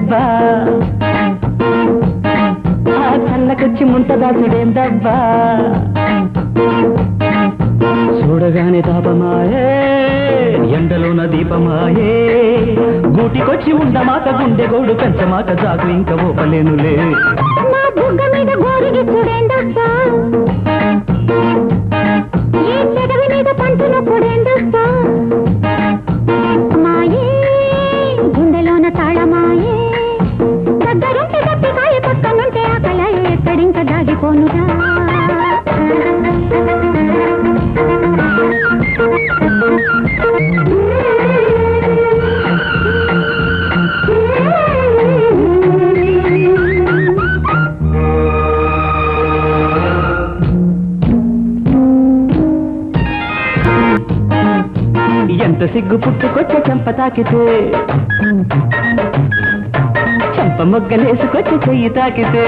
దబ్బా ఆ కళ్ళకొచ్చి ముంతదాసుడేం దబ్బా చూడగానే తాపమాయే ఎండలోన దీపమాయే గూటికొచ్చి ఉండమాక గుండె గోడు పెంచమాక జాగు ఇంకా ఓపలేనులే నా బుగ్గ మీద గోరికి చూడేందబ్బా ఈ పెదవి మీద పంటున పొడేందబ్బా మాయే గుండెలోన తాళమాయే దగ్గరుంటే తప్పికాయ పక్కనుంటే ఆకల ఎక్కడింక దాగిపోనురా ఎంత సిగ్గు పుట్టుకొచ్చే చెంప తాకితే చెంప మొగ్గలేసుకొచ్చే చెయ్యి తాకితే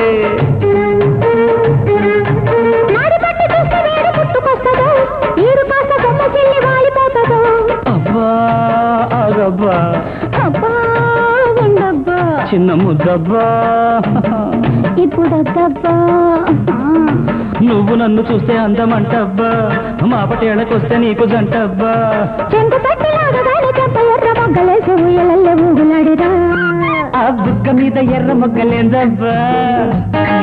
నాడి పట్టి చూస్తే వేరు పుట్టుకొస్తదో ఈడు కాస్త కొమ్మ చెల్లి వాలిపోతుందో అబ్బా ఆగబ్బా అబ్బా ఉండబ్బా చిన్న ముద్దబ్బా ఇప్పుడు వద్దబ్బా నువ్వు నన్ను చూస్తే అందమంటబ్బా మా పటేళ్ళకొస్తే నీకు జంటబ్బా చెంగు పట్టి లాగగానే చెంప ఎర్ర మొగ్గలేసి ఊయలల్లే ఊగులాడిరా ఆ బుగ్గ మీద ఎర్ర మొగ్గలేందబ్బా